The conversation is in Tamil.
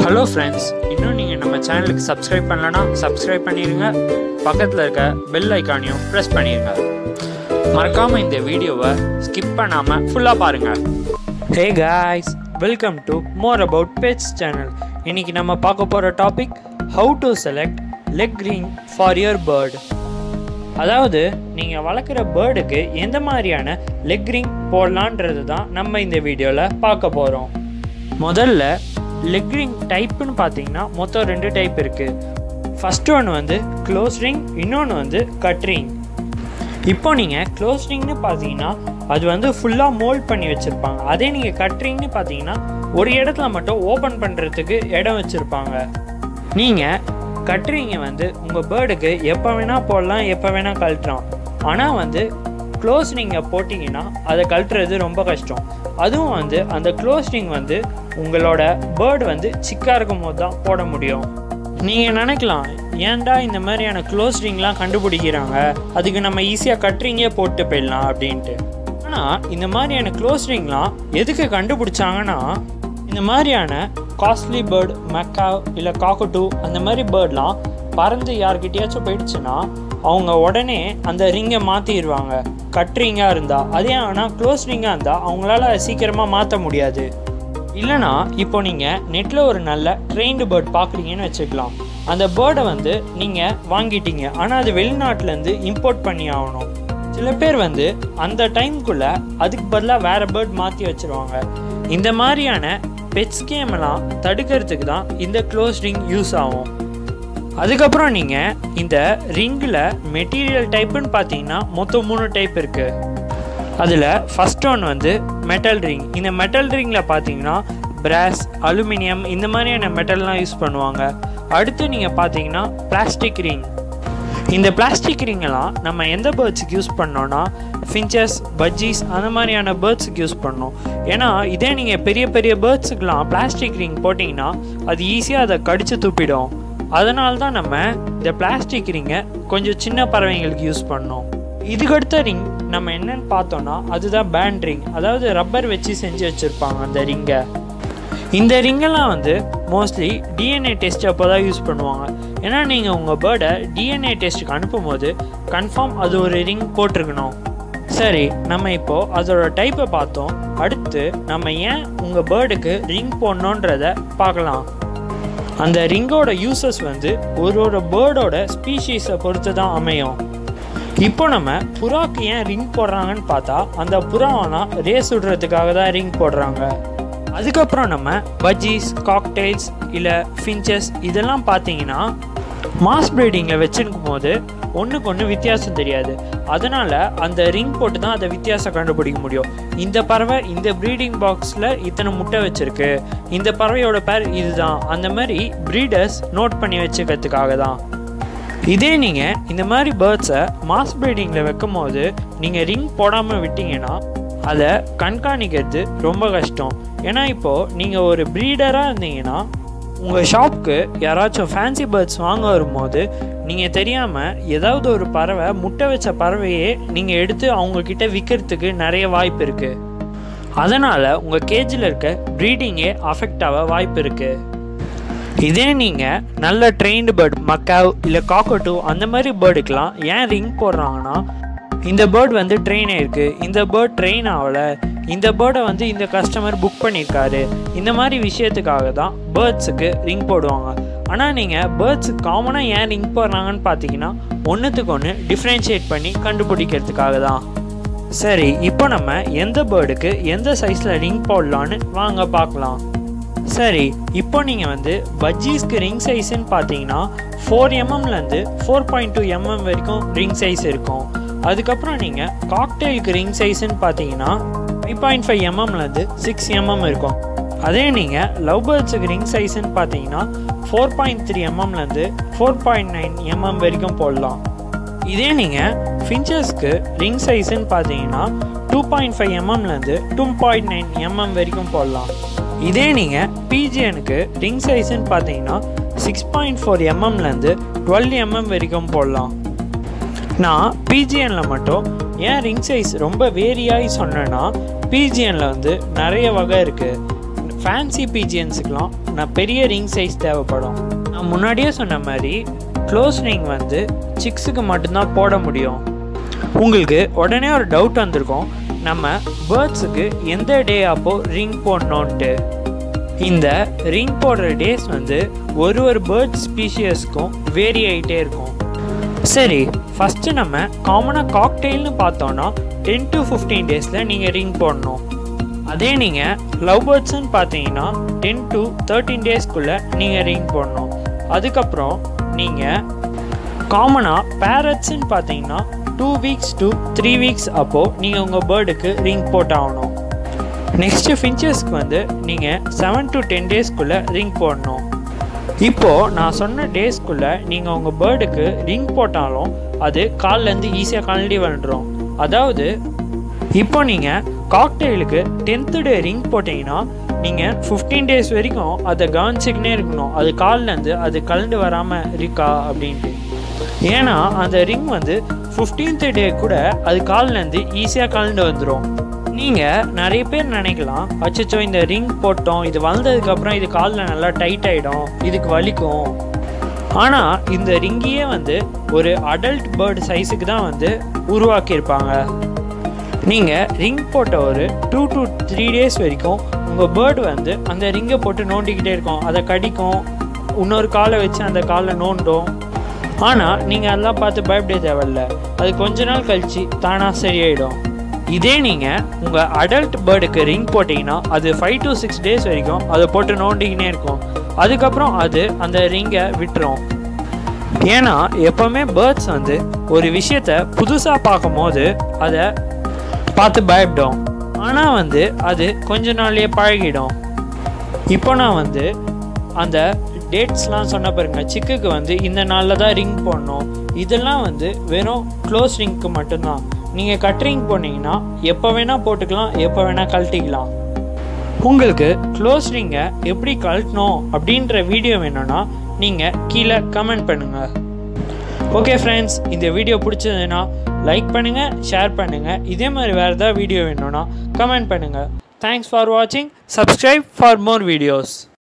ஹலோ ஃப்ரெண்ட்ஸ் இன்னும் நீங்கள் நம்ம சேனலுக்கு சப்ஸ்கிரைப் பண்ணலனா சப்ஸ்கிரைப் பண்ணிடுங்க பக்கத்தில் இருக்க பெல் ஐக்கானையும் ப்ரெஸ் பண்ணிடுங்க மறக்காமல் இந்த வீடியோவை ஸ்கிப் பண்ணாமல் ஃபுல்லாக பாருங்கள் hey guys welcome to more about pets channel இன்னைக்கு நம்ம பார்க்க போகிற topic how to select leg ring for your bird அதாவது நீங்கள் வளர்க்குற பேர்டுக்கு எந்த மாதிரியான லெக் ரிங் போடலான்றது தான் நம்ம இந்த வீடியோவில் பார்க்க போகிறோம் முதல்ல லெக் ரிங் டைப்புன்னு பார்த்தீங்கன்னா மொத்தம் ரெண்டு டைப் இருக்குது ஃபஸ்ட் ஒன்று வந்து க்ளோஸ் ரிங் இன்னொன்று வந்து கட் ரிங் இப்போ நீங்கள் க்ளோஸ் ரிங்னு பார்த்தீங்கன்னா அது வந்து ஃபுல்லாக மோல்ட் பண்ணி வச்சுருப்பாங்க அதே நீங்கள் கட் ரிங்னு பார்த்தீங்கன்னா ஒரு இடத்துல மட்டும் ஓப்பன் பண்ணுறதுக்கு இடம் வச்சுருப்பாங்க நீங்கள் கட்டுறீங்க வந்து உங்கள் பேர்டுக்கு எப்போ வேணால் போடலாம் எப்போ வேணால் கழட்டலாம் ஆனால் வந்து க்ளோஸ் ரிங்கை போட்டிங்கன்னா அதை கழட்டுறது ரொம்ப கஷ்டம் அதுவும் வந்து அந்த க்ளோஸ் ரிங் வந்து உங்களோட பேர்டு வந்து சிக்காக இருக்கும் போது தான் போட முடியும் நீங்கள் நினைக்கலாம் ஏன்டா இந்த மாதிரியான க்ளோஸ் ரிங்லாம் கண்டுபிடிக்கிறாங்க அதுக்கு நம்ம ஈஸியாக கட்ரிங்கே போட்டு போயிடலாம் அப்படின்ட்டு ஆனால் இந்த மாதிரியான க்ளோஸ் ரிங்லாம் எதுக்கு கண்டுபிடிச்சாங்கன்னா இந்த மாதிரியான காஸ்ட்லி பேர்டு மெக்கா இல்லை காக்கட்டூ அந்த மாதிரி பேர்ட்லாம் பறந்து யார்கிட்டயாச்சும் போயிடுச்சுன்னா அவங்க உடனே அந்த ரிங்கை மாற்றிடுவாங்க கட் ரிங்காக இருந்தால் அதே ஆனால் க்ளோஸ் ரிங்காக இருந்தால் அவங்களால சீக்கிரமாக மாற்ற முடியாது இல்லைனா இப்போ நீங்கள் நெட்டில் ஒரு நல்ல ட்ரெயின்டு பேர்ட் பார்க்குறீங்கன்னு வச்சுக்கலாம் அந்த பேர்டை வந்து நீங்கள் வாங்கிட்டீங்க ஆனால் அது வெளிநாட்டிலேருந்து இம்போர்ட் பண்ணி ஆகணும் சில பேர் வந்து அந்த டைம்குள்ளே அதுக்கு பதிலாக வேறு பேர்ட் மாற்றி வச்சுருவாங்க இந்த மாதிரியான பெட்ஸ் கேமெல்லாம் தடுக்கிறதுக்கு தான் இந்த க்ளோஸ் ரிங் யூஸ் ஆகும் அதுக்கப்புறம் நீங்கள் இந்த ரிங்கில் மெட்டீரியல் டைப்புன்னு பார்த்தீங்கன்னா மொத்தம் மூணு டைப் இருக்குது அதில் ஃபஸ்ட் ஒன் வந்து மெட்டல் ரிங் இந்த மெட்டல் ரிங்கில் பார்த்தீங்கன்னா பிராஸ் அலுமினியம் இந்த மாதிரியான மெட்டல்லாம் யூஸ் பண்ணுவாங்க அடுத்து நீங்கள் பார்த்தீங்கன்னா பிளாஸ்டிக் ரிங் இந்த பிளாஸ்டிக் ரிங்கெல்லாம் நம்ம எந்த பேர்ட்ஸுக்கு யூஸ் பண்ணோன்னா ஃபின்ச்சஸ் பஜ்ஜீஸ் அந்த மாதிரியான பேர்ட்ஸுக்கு யூஸ் பண்ணோம் ஏன்னா இதே நீங்கள் பெரிய பெரிய பேர்ட்ஸுக்கெலாம் பிளாஸ்டிக் ரிங் போட்டிங்கன்னா அது ஈஸியாக அதை கடித்து துப்பிடும் அதனால தான் நம்ம இந்த பிளாஸ்டிக் ரிங்கை கொஞ்சம் சின்ன பறவைங்களுக்கு யூஸ் பண்ணோம் இதுக்கடுத்த ரிங் நம்ம என்னன்னு பார்த்தோன்னா அதுதான் பேண்ட் ரிங் அதாவது ரப்பர் வச்சு செஞ்சு வச்சுருப்பாங்க அந்த ரிங்கை இந்த ரிங்கெல்லாம் வந்து மோஸ்ட்லி டிஎன்ஏ டெஸ்ட் அப்போ தான் யூஸ் பண்ணுவாங்க ஏன்னா நீங்கள் உங்கள் பேர்டை டிஎன்ஏ டெஸ்ட்டுக்கு அனுப்பும்போது கன்ஃபார்ம் அது ஒரு ரிங் போட்டிருக்கணும் சரி நம்ம இப்போது அதோட டைப்பை பார்த்தோம் அடுத்து நம்ம ஏன் உங்கள் பேர்டுக்கு ரிங் போடணுன்றத பார்க்கலாம் அந்த ரிங்கோட யூசஸ் வந்து ஒரு ஒரு பேர்டோட ஸ்பீஷீஸை பொறுத்து தான் அமையும் இப்போ நம்ம புறாக்கு ஏன் ரிங் போடுறாங்கன்னு பார்த்தா அந்த புறாவெல்லாம் ரேஸ் விடுறதுக்காக தான் ரிங் போடுறாங்க அதுக்கப்புறம் நம்ம பஜ்ஜீஸ் காக்டெயில்ஸ் இல்லை ஃபின்ச்சஸ் இதெல்லாம் பார்த்தீங்கன்னா மாஸ் ப்ரீடிங்கில் வச்சுருக்கும் போது ஒன்றுக்கு ஒன்று வித்தியாசம் தெரியாது அதனால் அந்த ரிங் போட்டு தான் அதை வித்தியாசம் கண்டுபிடிக்க முடியும் இந்த பறவை இந்த ப்ரீடிங் பாக்ஸில் இத்தனை முட்டை வச்சுருக்கு இந்த பறவையோட பேர் இதுதான் அந்த மாதிரி ப்ரீடர்ஸ் நோட் பண்ணி வச்சுக்கிறதுக்காக தான் இதே நீங்கள் இந்த மாதிரி பேர்ட்ஸை மாஸ் ப்ரீடிங்கில் வைக்கும் போது நீங்கள் ரிங் போடாமல் விட்டீங்கன்னா அதை கண்காணிக்கிறது ரொம்ப கஷ்டம் ஏன்னா இப்போது நீங்கள் ஒரு ப்ரீடராக இருந்தீங்கன்னா உங்கள் ஷாப்புக்கு யாராச்சும் ஃபேன்சி பேர்ட்ஸ் வாங்க வரும்போது நீங்கள் தெரியாமல் ஏதாவது ஒரு பறவை முட்டை வச்ச பறவையே நீங்கள் எடுத்து அவங்கக்கிட்ட விற்கிறதுக்கு நிறைய வாய்ப்பு இருக்குது அதனால் உங்கள் கேஜில் இருக்க ப்ரீடிங்கே அஃபெக்ட் ஆக வாய்ப்பு இருக்குது இதே நீங்கள் நல்ல ட்ரெயின்டு பேர்ட் மக்காவ் இல்லை காக்கட்டூ அந்த மாதிரி பேர்டுக்கெலாம் ஏன் ரிங் போடுறாங்கன்னா இந்த பேர்ட் வந்து ட்ரெயின் ஆயிருக்கு இந்த பேர்ட் ட்ரெயின் ஆகலை இந்த பேர்டை வந்து இந்த கஸ்டமர் புக் பண்ணியிருக்காரு இந்த மாதிரி விஷயத்துக்காக தான் பேர்ட்ஸுக்கு ரிங் போடுவாங்க ஆனால் நீங்கள் பேர்ட்ஸு காமனாக ஏன் ரிங் போடுறாங்கன்னு பார்த்தீங்கன்னா ஒன்றுத்துக்கு ஒன்று டிஃப்ரென்ஷியேட் பண்ணி கண்டுபிடிக்கிறதுக்காக தான் சரி இப்போ நம்ம எந்த பேர்டுக்கு எந்த சைஸில் ரிங் போடலான்னு வாங்க பார்க்கலாம் சரி இப்போ நீங்கள் வந்து பஜ்ஜீஸ்க்கு ரிங் சைஸ்ன்னு பார்த்தீங்கன்னா ஃபோர் எம்எம்லேருந்து ஃபோர் பாயிண்ட் டூ எம்எம் வரைக்கும் ரிங் சைஸ் இருக்கும் அதுக்கப்புறம் நீங்கள் காக்டெயிலுக்கு ரிங் சைஸ்ன்னு பார்த்தீங்கன்னா ஃபைவ் பாயிண்ட் ஃபைவ் எம்எம்லேருந்து சிக்ஸ் எம்எம் இருக்கும் அதே நீங்கள் லவ் பேர்ட்ஸுக்கு ரிங் சைஸ்ன்னு பார்த்தீங்கன்னா ஃபோர் பாயிண்ட் த்ரீ எம்எம்லேருந்து ஃபோர் பாயிண்ட் நைன் எம்எம் வரைக்கும் போடலாம் இதே நீங்கள் ஃபின்ச்சர்ஸ்க்கு ரிங் சைஸ்ன்னு பார்த்தீங்கன்னா டூ பாயிண்ட் ஃபைவ் எம்எம்லேருந்து டூ பாயிண்ட் நைன் எம்எம் வரைக்கும் போடலாம் இதே நீங்கள் பிஜிஎனுக்கு ரிங் சைஸ்ன்னு பார்த்தீங்கன்னா six point four எம்எம்லேருந்து twelve mm வரைக்கும் போடலாம் நான் பிஜிஎனில் மட்டும் ஏன் ரிங் சைஸ் ரொம்ப வேரியாகி சொன்னேன்னா பிஜிஎனில் வந்து நிறைய வகை இருக்குது ஃபேன்சி பிஜிஎன்ஸுக்கெலாம் நான் பெரிய ரிங் சைஸ் தேவைப்படும் நான் முன்னாடியே சொன்ன மாதிரி க்ளோஸ் ரிங் வந்து சிக்ஸுக்கு மட்டும்தான் போட முடியும் உங்களுக்கு உடனே ஒரு டவுட் வந்திருக்கும் நம்ம பேர்ட்ஸுக்கு எந்த டே அப்போ ரிங் போடணுன்ட்டு இந்த ரிங் போடுற டேஸ் வந்து ஒரு ஒரு பேர்ட் ஸ்பீஷியஸ்க்கும் வேரி ஆகிட்டே இருக்கும் சரி ஃபஸ்ட்டு நம்ம காமனாக காக்டெயில்னு பார்த்தோன்னா டென் டு ஃபிஃப்டீன் டேஸில் நீங்கள் ரிங் போடணும் அதே நீங்கள் லவ் பேர்ட்ஸ்னு பார்த்தீங்கன்னா டென் டு தேர்ட்டீன் டேஸ்க்குள்ளே நீங்கள் ரிங் போடணும் அதுக்கப்புறம் நீங்கள் காமனாக பேரட்ஸ்ன்னு பார்த்தீங்கன்னா two weeks to three weeks அப்போது நீங்கள் உங்கள் பேர்டுக்கு ரிங் போட்டாகணும் நெக்ஸ்ட்டு ஃபின்ச்சஸ்க்கு வந்து நீங்கள் செவன் டு டென் டேஸ்க்குள்ளே ரிங் போடணும் இப்போது நான் சொன்ன டேஸ்க்குள்ளே நீங்கள் உங்கள் பேர்டுக்கு ரிங் போட்டாலும் அது கால்லேருந்து ஈஸியாக கழண்டி வந்துடும் அதாவது இப்போ நீங்கள் காக்டெயிலுக்கு டென்த்து டே ரிங் போட்டிங்கன்னா நீங்கள் ஃபிஃப்டீன் டேஸ் வரைக்கும் அதை கவனிச்சிக்கினே இருக்கணும் அது கால்லேருந்து அது கலண்டு வராமல் இருக்கா அப்படின்ட்டு ஏன்னா அந்த ரிங் வந்து ஃபிஃப்டீன்த் டே கூட அது கால்லேருந்து ஈஸியாக கலண்டு வந்துடும் நீங்கள் நிறைய பேர் நினைக்கலாம் அச்சச்சோ இந்த ரிங் போட்டோம் இது வளர்ந்ததுக்கப்புறம் இது காலில் நல்லா டைட் ஆகிடும் இதுக்கு வலிக்கும் ஆனால் இந்த ரிங்கியே வந்து ஒரு அடல்ட் பேர்டு சைஸுக்கு தான் வந்து உருவாக்கியிருப்பாங்க நீங்கள் ரிங் போட்ட ஒரு டூ டு த்ரீ டேஸ் வரைக்கும் உங்கள் பேர்டு வந்து அந்த ரிங்கை போட்டு நோண்டிக்கிட்டே இருக்கும் அதை கடிக்கும் இன்னொரு காலை வச்சு அந்த காலை நோண்டும் ஆனால் நீங்கள் அதெல்லாம் பார்த்து பயப்பட தேவையில்ல அது கொஞ்ச நாள் கழித்து தானாக சரியாயிடும் இதே நீங்கள் உங்கள் அடல்ட் பேர்டுக்கு ரிங் போட்டிங்கன்னா அது ஃபைவ் டு சிக்ஸ் டேஸ் வரைக்கும் அதை போட்டு நோண்டிக்கினே இருக்கும் அதுக்கப்புறம் அது அந்த ரிங்கை விட்டுரும் ஏன்னா எப்போவுமே பேர்ட்ஸ் வந்து ஒரு விஷயத்த புதுசாக பார்க்கும்போது அதை பார்த்து பயப்படும் ஆனால் வந்து அது கொஞ்ச நாள்லயே பழகிடும் இப்போ நான் வந்து அந்த டேட்ஸ்லாம் சொன்ன பாருங்க சிக்குக்கு வந்து இந்த நாளில் தான் ரிங் போடணும் இதெல்லாம் வந்து வெறும் க்ளோஸ் ரிங்க்கு மட்டும்தான் நீங்கள் கட் ரிங் போனீங்கன்னா எப்போ வேணால் போட்டுக்கலாம் எப்போ வேணால் கழட்டிக்கலாம் உங்களுக்கு க்ளோஸ் ரிங்கை எப்படி கழட்டணும் அப்படின்ற வீடியோ வேணும்னா நீங்கள் கீழே கமெண்ட் பண்ணுங்கள் ஓகே ஃப்ரெண்ட்ஸ் இந்த வீடியோ பிடிச்சதுன்னா லைக் பண்ணுங்கள் ஷேர் பண்ணுங்கள் இதே மாதிரி வேறு ஏதாவது வீடியோ வேணும்னா கமெண்ட் பண்ணுங்கள் தேங்க்ஸ் ஃபார் வாட்சிங் சப்ஸ்கிரைப் ஃபார் மோர் வீடியோஸ்